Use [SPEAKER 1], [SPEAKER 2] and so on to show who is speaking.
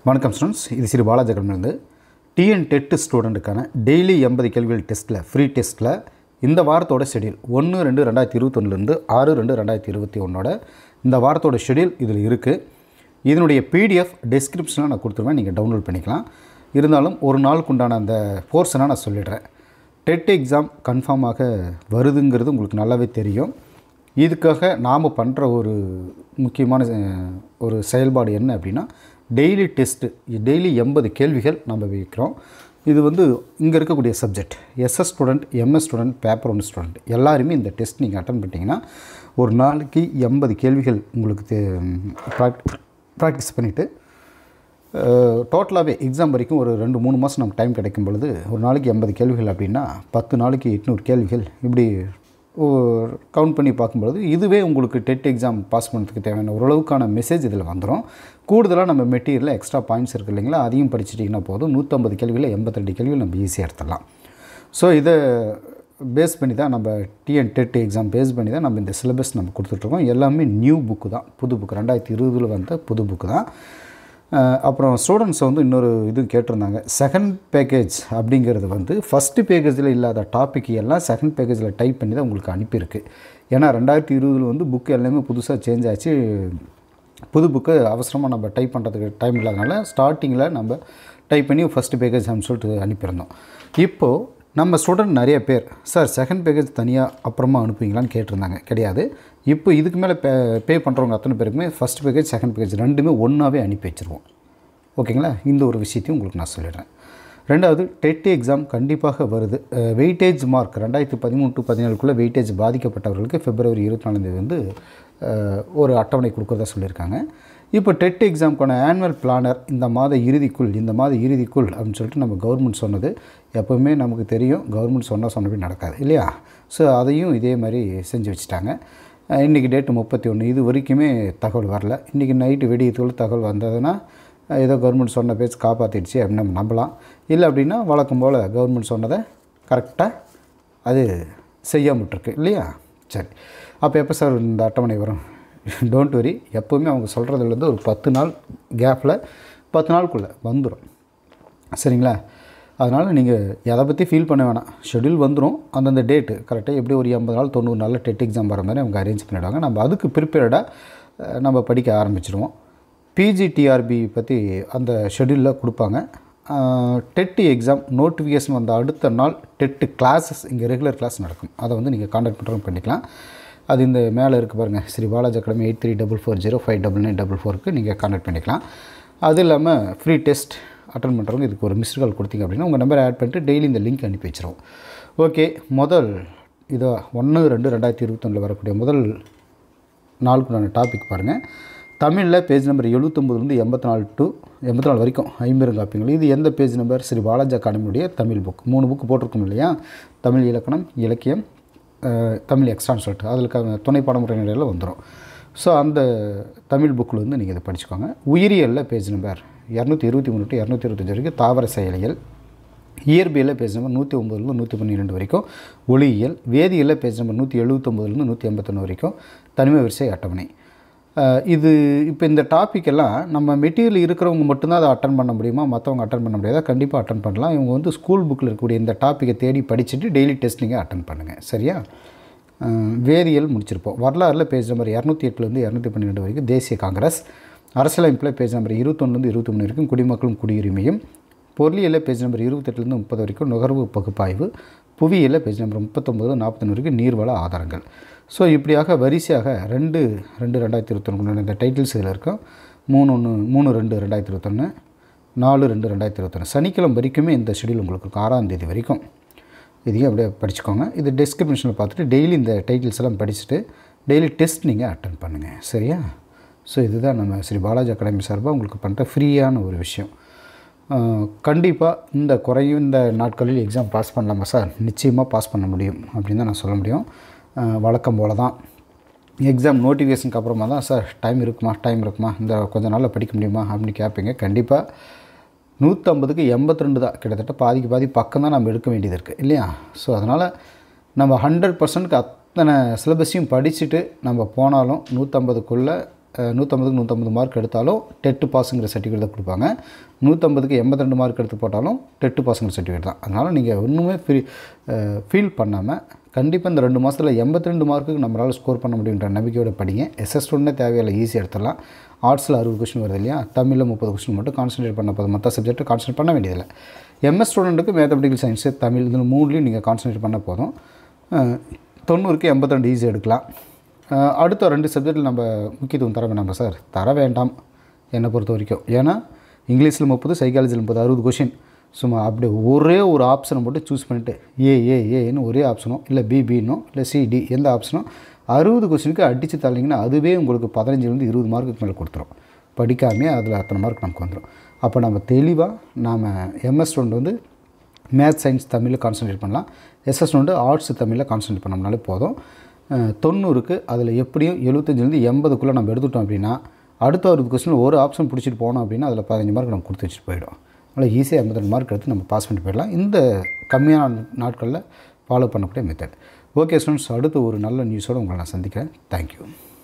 [SPEAKER 1] வணக்கம் ஸ்டூடெண்ட்ஸ் இது ஸ்ரீ பாலாஜகமிலிருந்து டிஎன் டெட் ஸ்டூடெண்ட்டுக்கான டெய்லி எண்பது கேள்விகள் டெஸ்ட்டில் ஃப்ரீ டெஸ்ட்டில் இந்த வாரத்தோட ஷெடியூல் ஒன்று ரெண்டு ரெண்டாயிரத்தி இருபத்தொன்னுலேருந்து ஆறு ரெண்டு ரெண்டாயிரத்தி இருபத்தி ஒன்றோட இந்த வாரத்தோட ஷெடியூல் இதில் இருக்குது இதனுடைய பிடிஎஃப் டெஸ்கிரிப்ஷனில் நான் கொடுத்துருவேன் நீங்கள் டவுன்லோட் பண்ணிக்கலாம் இருந்தாலும் ஒரு நாளுக்கு உண்டான அந்த போர்ஷனை நான் சொல்லிடுறேன் டெட் எக்ஸாம் கன்ஃபார்மாக வருதுங்கிறது உங்களுக்கு நல்லாவே தெரியும் இதுக்காக நாம் பண்ணுற ஒரு முக்கியமான அஹ், ஒரு செயல்பாடு என்ன அப்படின்னா டெய்லி டெஸ்ட்டு டெய்லி எண்பது கேள்விகள் நம்ம வைக்கிறோம் இது வந்து இங்கே இருக்கக்கூடிய subject SS student MS student paper one student எல்லாருமே இந்த டெஸ்ட் நீங்கள் அட்டன் பண்ணிட்டீங்கன்னா ஒரு நாளைக்கு எண்பது கேள்விகள் உங்களுக்கு ப்ராக்டிஸ் பண்ணிவிட்டு டோட்டலாகவே எக்ஸாம் வரைக்கும் ஒரு ரெண்டு மூணு மாதம் நமக்கு டைம் கிடைக்கும் பொழுது ஒரு நாளைக்கு எண்பது கேள்விகள் அப்படின்னா பத்து நாளைக்கு எட்நூறு கேள்விகள் இப்படி கவுண்ட் பண்ணி பார்க்கும்பொழுது இதுவே உங்களுக்கு டெட் எக்ஸாம் பாஸ் பண்ணுறதுக்கு தேவையான ஓரளவுக்கான மெசேஜ் இதில் வந்துடும் கூடுதலாக நம்ம மெட்டீரியலில் எக்ஸ்ட்ரா பாயிண்ட்ஸ் இருக்குது இல்லைங்களா அதையும் படிச்சிட்டிங்கன்னா போதும் நூற்றம்பது கேள்வியில் எண்பத்தெண்டு கேள்விகள் நம்ம ஈஸியாக எடுத்துடலாம் ஸோ இதை பேஸ் பண்ணி தான் நம்ம டிஎன் டெட் எக்ஸாம் பேஸ் பண்ணி தான் நம்ம இந்த சிலபஸ் நம்ம கொடுத்துட்ருக்கோம் எல்லாமே நியூ புக்கு தான் புது புக்கு ரெண்டாயிரத்தி இருபதில் வந்த புது புக்கு தான் அஹ் அப்புறம் ஸ்டூடெண்ட்ஸ் வந்து இன்னொரு இது கேட்டிருந்தாங்க செகண்ட் பேக்கேஜ் அப்படிங்கிறது வந்து ஃபஸ்ட்டு பேக்கேஜில் இல்லாத டாபிக் எல்லாம் செகண்ட் பேக்கேஜில் டைப் பண்ணி தான் உங்களுக்கு அனுப்பியிருக்கு ஏன்னா ரெண்டாயிரத்தி இருபதில் வந்து புக்கு எல்லாமே புதுசாக சேஞ்ச் ஆச்சு புது புக்கு அவசரமாக நம்ம டைப் பண்ணுறதுக்கு டைம் இல்லாதனால ஸ்டார்டிங்கில் நம்ம டைப் பண்ணி ஃபஸ்ட்டு பேக்கேஜ் அப்படின்னு சொல்லிட்டு அனுப்பியிருந்தோம் இப்போது நம்ம ஸ்டூடெண்ட் நிறைய பேர் சார் செகண்ட் பேக்கேஜ் தனியாக அப்புறமா அனுப்புவீங்களான்னு கேட்டிருந்தாங்க கிடையாது இப்போ இதுக்கு மேலே பே பே பண்ணுறவங்க அத்தனை பேருக்குமே ஃபஸ்ட் பேக்கேஜ் செகண்ட் பேக்கேஜ் ரெண்டுமே ஒன்றாவே அனுப்பி வச்சுருவோம் ஓகேங்களா இந்த ஒரு விஷயத்தையும் உங்களுக்கு நான் சொல்லிடுறேன் ரெண்டாவது டெட் எக்ஸாம் கண்டிப்பாக வருது வெயிட்டேஜ் மார்க் ரெண்டாயிரத்தி பதிமூணு டு பதினேழுக்குள்ளே வெயிட்டேஜ் பாதிக்கப்பட்டவர்களுக்கு பிப்ரவரி இருபத்தி நாலாந்தேதி வந்து அஹ், ஒரு அட்டவணை கொடுக்குறதா சொல்லியிருக்காங்க இப்போ டெட் எக்ஸாம்க்கான ஆனுவல் பிளானர் இந்த மாத இறுதிக்குள் இந்த மாத இறுதிக்குள் அப்படின்னு சொல்லிட்டு நம்ம கவர்மெண்ட் சொன்னது எப்போவுமே நமக்கு தெரியும் கவர்மெண்ட் சொன்னால் சொன்னபடி நடக்காது இல்லையா ஸோ அதையும் இதே மாதிரி செஞ்சு வச்சுட்டாங்க அஹ், இன்றைக்கி டேட்டு முப்பத்தி ஒன்று இது வரைக்குமே தகவல் வரல இன்றைக்கி நைட்டு வெடியத்துக்குள்ள தகவல் வந்ததுன்னா அஹ், ஏதோ கவர்மெண்ட் சொன்ன பேச்சு காப்பாற்றிடுச்சு அப்படின்னு நம்ம நம்பலாம் இல்லை அப்படின்னா வழக்கம் போல் கவர்மெண்ட் சொன்னதை கரெக்டாக அது செய்யாம விட்டுருக்கு இல்லையா சரி அப்போ எப்போ சார் இந்த அட்டவணை வரும் டோன்ட் வரி எப்போவுமே அவங்க சொல்கிறதுலேருந்து ஒரு பத்து நாள் கேப்பில் பத்து நாளுக்குள்ளே வந்துடும் சரிங்களா அதனால் நீங்கள் எதை பற்றி ஃபீல் பண்ண வேணாம் ஷெட்யூல் வந்துடும் அந்தந்த டேட்டு கரெக்டாக எப்படி ஒரு எண்பது நாள் தொண்ணூறு நாளில் டெட் எக்ஸாம் வர மாதிரி அவங்க அரேஞ்ச் பண்ணிவிடுவாங்க நம்ம அதுக்கு ப்ரிப்பேர்டாக நம்ம படிக்க ஆரம்பிச்சிடுவோம் பிஜிடிஆர்பி பற்றி அந்த ஷெட்யூலில் கொடுப்பாங்க டெட்டு எக்ஸாம் நோட்டிஃபிகேஷன் வந்த அடுத்த நாள் டெட்டு கிளாஸஸ் இங்கே ரெகுலர் கிளாஸ் நடக்கும் அதை வந்து நீங்கள் காண்டாக்ட் பண்ணுறவங்க பண்ணிக்கலாம் அது இந்த மேலே இருக்குது பாருங்கள் Sri Balaji academy eight three double four zero five double nine double ஃபோருக்கு நீங்கள் காண்டாக்ட் பண்ணிக்கலாம் அது இல்லாமல் ஃப்ரீ டெஸ்ட் அட்டன் பண்ணுறவங்க இதுக்கு ஒரு மிஸ்டு கால் கொடுத்தீங்க அப்படின்னா உங்கள் நம்பரை ஆட் பண்ணிட்டு டெய்லி இந்த லிங்க் அனுப்பி வச்சிருவோம் ஓகே முதல் இதோ ஒன்று ரெண்டு ரெண்டாயிரத்தி இருபத்தொன்னில் வரக்கூடிய முதல் நாளுக்குண்டான டாபிக் பாருங்கள் தமிழில் பேஜ் நம்பர் எழுபத்தொம்பதுலேருந்து எண்பத்தி நாலு டு எண்பத்தி நாலு வரைக்கும் ஐம்பெருங்காப்பியங்கள் இது எந்த பேஜ் நம்பர் ஸ்ரீ பாலாஜி அகாடமியுடைய தமிழ் புக் மூணு புக் போட்டிருக்கோம் இல்லையா தமிழ் இலக்கணம் இலக்கியம் அஹ், தமிழ் எக்ஸ்ட்ரான்னு சொல்லிட்டு அதில் துணை பாடமுறை நிலையில் வந்துடும் ஸோ அந்த தமிழ் புக்கில் வந்து நீங்கள் இதை படிச்சுக்கோங்க உயிரியலில் பேஜ் நம்பர் இரநூத்தி இருபத்தி மூணு டு இரநூத்தி இருபத்தஞ்சு வரைக்கும் தாவர செயலியல் இயற்பியலில் பேஜ் நம்பர் நூற்றி ஒம்பதுலேருந்து நூற்றி பன்னிரெண்டு வரைக்கும் ஒளியியல் வேதியியலில் பேஜ் நம்பர் நூற்றி எழுபத்தொம்பதுலேருந்து நூற்றி எண்பத்தொன்று வரைக்கும் தனிமை வரிசை அட்டவணை அஹ் இது இப்போ இந்த டாபிக் எல்லாம் நம்ம மெட்டீரியல் இருக்கிறவங்க மட்டும்தான் அதை அட்டன் பண்ண முடியுமா மற்றவங்க அட்டன் பண்ண முடியாதா கண்டிப்பாக அட்டன் பண்ணலாம் இவங்க வந்து ஸ்கூல் புக்கில் இருக்கக்கூடிய இந்த டாப்பிக்கை தேடி படிச்சுட்டு டெய்லி டெஸ்ட் நீங்கள் அட்டன் பண்ணுங்கள் சரியா அஹ் வேதியியல் முடிச்சிருப்போம் வரலாறில் பேஜ் நம்பர் இரநூத்தி எட்டுலேருந்து இரநூத்தி பன்னிரெண்டு வரைக்கும் தேசிய காங்கிரஸ் அரசியலமைப்பில் பேஜ் நம்பர் இருபத்தொன்னுலேருந்து இருபத்தி மூணு வரைக்கும் குடிமக்களும் குடியுரிமையும் பொருளியலில் பேஜ் நம்பர் இருபத்தெட்டுலேருந்து முப்பது வரைக்கும் நுகர்வு பகுப்பாய்வு புவியியலில் பேஜ் நம்பர் முப்பத்தொம்பது நாற்பத்தொன்று வரைக்கும் நீர்வள ஆதாரங்கள் ஸோ இப்படியாக வரிசையாக ரெண்டு ரெண்டு ரெண்டாயிரத்தி இருபத்தொன்று இந்த டைட்டில்ஸ் இதில் இருக்கும் மூணு ஒன்று மூணு ரெண்டு ரெண்டாயிரத்தி இருபத்தொன்று நாலு ரெண்டு ரெண்டாயிரத்தி இருபத்தொன்று சனிக்கிழமை வரைக்குமே இந்த ஷெடியூல் உங்களுக்கு இருக்கும் ஆறாம் தேதி வரைக்கும் இதையும் அப்படியே படிச்சுக்கோங்க இது டெஸ்கிரிப்ஷனில் பார்த்துட்டு டெய்லி இந்த டைட்டில்ஸ் எல்லாம் படிச்சுட்டு டெய்லி டெஸ்ட் நீங்கள் அட்டன் பண்ணுங்கள் சரியா ஸோ இதுதான் நம்ம ஸ்ரீ பாலாஜி அகாடமி சார்பாக உங்களுக்கு பண்ணுற ஃப்ரீயான ஒரு விஷயம் கண்டிப்பாக இந்த குறைந்த நாட்களில் எக்ஸாம் பாஸ் பண்ணலாமா சார் நிச்சயமாக பாஸ் பண்ண முடியும் அப்படின்னு தான் நான் சொல்ல முடியும் அஹ், வழக்கம் போல தான் எக்ஸாம் நோட்டிஃபிகேஷனுக்கு அப்புறமா தான் சார் டைம் இருக்குமா டைம் இருக்குமா இந்த கொஞ்ச நாளில் படிக்க முடியுமா அப்படின்னு கேட்பீங்க கண்டிப்பாக நூற்றம்பதுக்கு எண்பத்தி ரெண்டு தான் கிட்டத்தட்ட பாதிக்கு பாதி பக்கம் தான் நம்ம எடுக்க வேண்டியது இருக்குது இல்லையா ஸோ அதனால் நம்ம ஹண்ட்ரட் பர்சன்ட்க்கு அத்தனை சிலபஸையும் படிச்சுட்டு நம்ம போனாலும் நூற்றம்பதுக்குள்ளே நூற்றம்பதுக்கு நூற்றம்பது மார்க் எடுத்தாலும் டெட்டு பாஸுங்கிற சர்டிஃபிகேட் தான் கொடுப்பாங்க நூற்றம்பதுக்கு எண்பத்தி ரெண்டு மார்க் எடுத்து போட்டாலும் டெட்டு பாஸுங்கிற சர்டிஃபிகேட் தான் அதனால் நீங்கள் ஒன்றுமே ஃப்ரீ ஃபீல் பண்ணாமல் கண்டிப்பாக இந்த ரெண்டு மாதத்தில் எண்பத்தி ரெண்டு மார்க்குக்கு நம்மளால் ஸ்கோர் பண்ண முடியுன்ற நம்பிக்கையோட படிங்க எஸ்எஸ் ஒன்றே தேவையில்லை ஈஸியாக எடுத்துடலாம் ஆர்ட்ஸில் அறுபது கொஸ்டின் வருது இல்லையா தமிழில் முப்பது கொஸ்டின் மட்டும் கான்சன்ட்ரேட் பண்ண போதும் மற்ற சப்ஜெக்ட்டை கான்சன்ட்ரேட் பண்ண வேண்டியதில்லை எம்எஸ் ஸ்டூடெண்ட்டுக்கு மேத்தமெட்டிக்கல் சயின்ஸு தமிழ் இது மூணுலேயும் நீங்கள் கான்சன்ட்ரேட் பண்ண போதும் அஹ், தொண்ணூறுக்கு எண்பத்தி ரெண்டு ஈஸி எடுக்கலாம் அஹ், அடுத்த ரெண்டு சப்ஜெக்ட்டில் நம்ம முக்கியத்துவம் தர வேண்டாமா சார் தர வேண்டாம் என்னை பொறுத்த வரைக்கும் ஏன்னா இங்கிலீஷில் முப்பது சைக்காலஜியில் முப்பது அறுபது கொஷின் சும்மா அப்படியே ஒரே ஒரு ஆப்ஷனை மட்டும் சூஸ் பண்ணிவிட்டு ஏ ஏ ஏன்னு ஒரே ஆப்ஷனோ இல்லை பிபின்னோ இல்லை சிடி எந்த ஆப்ஷனோ அறுபது கொஸ்டினுக்கு அடித்து தள்ளிங்கன்னா அதுவே உங்களுக்கு பதினஞ்சுலேருந்து இருபது மார்க்குக்கு மேலே கொடுத்துரும் படிக்காமே அதில் அத்தனை மார்க் நமக்கு வந்துடும் அப்போ நம்ம தெளிவாக நாம் எம்எஸ் ஸ்டூடெண்ட் வந்து மேத்ஸ் சயின்ஸ் தமிழில் கான்சன்ட்ரேட் பண்ணலாம் எஸ்எஸ் வந்து ஆர்ட்ஸ் தமிழில் கான்சன்ட்ரேட் பண்ணோம்னாலே போதும் அஹ், தொண்ணூறுக்கு அதில் எப்படியும் எழுபத்தஞ்சிலேருந்து எண்பதுக்குள்ளே நம்ம எடுத்துட்டோம் அப்படின்னா அடுத்த ஒரு கொஸ்டினில் ஒரு ஆப்ஷன் பிடிச்சிட்டு போனோம் அப்படின்னா அதில் பதினஞ்சு மார்க் நம்ம கொடுத்து வச்சுட்டு போயிடும் அதனால் ஈஸியாக எண்பத்தெண்டு மார்க் எடுத்து நம்ம பாஸ் பண்ணிட்டு போயிடலாம் இந்த கம்மியான நாட்களில் ஃபாலோ பண்ணக்கூடிய மெத்தட் ஓகே ஸ்டூடெண்ட்ஸ் அடுத்து ஒரு நல்ல நியூஸோடு உங்களை நான் சந்திக்கிறேன் தேங்க்யூ